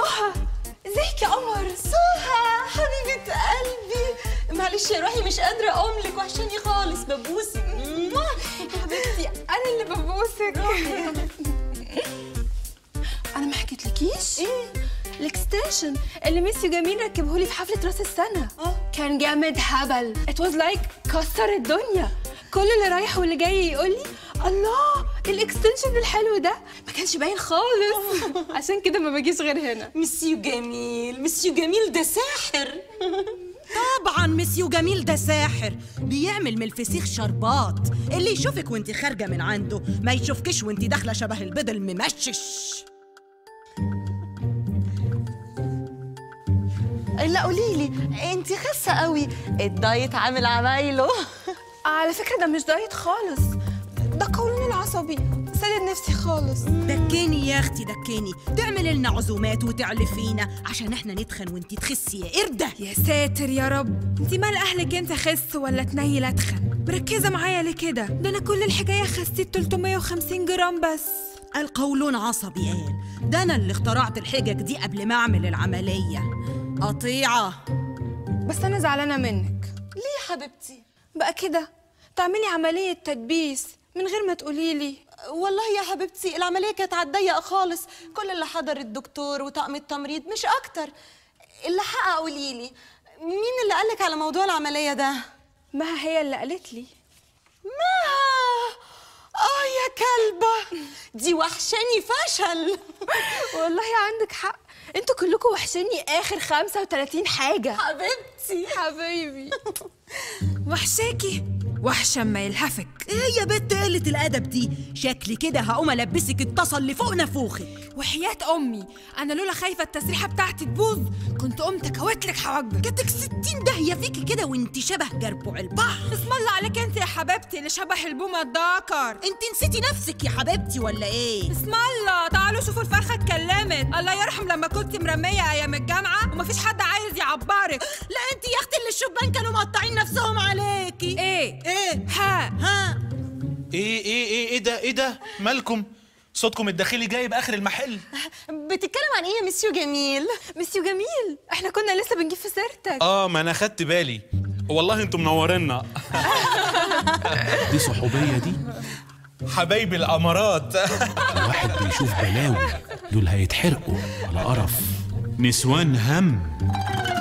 سهى ازيك يا قمر سهى حبيبة قلبي معلش يا روحي مش قادرة أقوم لك وحشاني خالص ببوسك حبيبتي انا اللي ببوسك انا ما حكيتلكيش إيه؟ الاكستنشن اللي ميسيو جميل ركبهولي في حفله راس السنه آه. كان جامد هبل ات واز لايك كسر الدنيا كل اللي رايح واللي جاي يقول لي الله الاكستنشن الحلو ده ما كانش باين خالص عشان كده ما باجيش غير هنا مسيو جميل مسيو جميل ده ساحر طبعا مسيو جميل ده ساحر بيعمل من الفسيخ شربات اللي يشوفك وانت خارجه من عنده ما يشوفكش وانت داخله شبه البيض الممشش لا قولي لي انت خاسة قوي الدايت عامل عمايله على فكره ده مش دايت خالص ده قولون العصبي سدد نفسي خالص دكيني يا اختي دكيني تعمل لنا عزومات وتعلفينا عشان احنا نتخن وانت تخسي يا قرده يا ساتر يا رب انت مال اهلك انت خس ولا تنيل اتخن مركزه معايا ليه كده ده انا كل الحكايه خسيت 350 جرام بس القولون عصبي قال ده انا اللي اخترعت الحجج دي قبل ما اعمل العمليه قطيعه بس انا زعلانه منك ليه يا حبيبتي بقى كده تعملي عمليه تدبيس من غير ما تقولي لي والله يا حبيبتي العملية كانت على الضيق خالص كل اللي حضر الدكتور وطاقم التمريض مش أكتر اللي حق قولي لي مين اللي قالك على موضوع العملية ده؟ ما هي اللي قالت لي ما آه يا كلبة دي وحشاني فشل والله عندك حق انتوا كلكم وحشاني اخر 35 حاجه حبيبتي حبيبي وحشاكي وحشه اما يلهفك ايه يا بنت قلة الادب دي شكلي كده هقوم البسك الطاسه اللي فوق نافوخك وحياة أمي أنا لولا خايفة التسريحة بتاعتي تبوظ كنت قمت كوتلك حواجبك جاتك ستين داهية فيكي كده وانت شبه جربوع البحر اسم الله عليك أنت يا حبيبتي اللي شبه البومة الدكر انت نسيتي نفسك يا حبيبتي ولا ايه اسم الله تعالوا شوفوا الفرخة اتكلمت الله يرحم لما كنت مرمية أيام الجامعة ومفيش حد عايز يعبرك لا انت يا اختي اللي الشبان كانوا مقطعين نفسهم عليكي إيه ايه ها ها ايه ايه ايه ايه ده ايه ده مالكم صوتكم الداخلي جاي باخر المحل بتتكلم عن إيه يا مسيو جميل؟ مسيو جميل احنا كنا لسه بنجيب في سيرتك اه ما انا خدت بالي والله انتم منورينا دي صحوبية دي حبايبي الامارات الواحد بيشوف بلاوي دول هيتحرقوا على قرف نسوان هم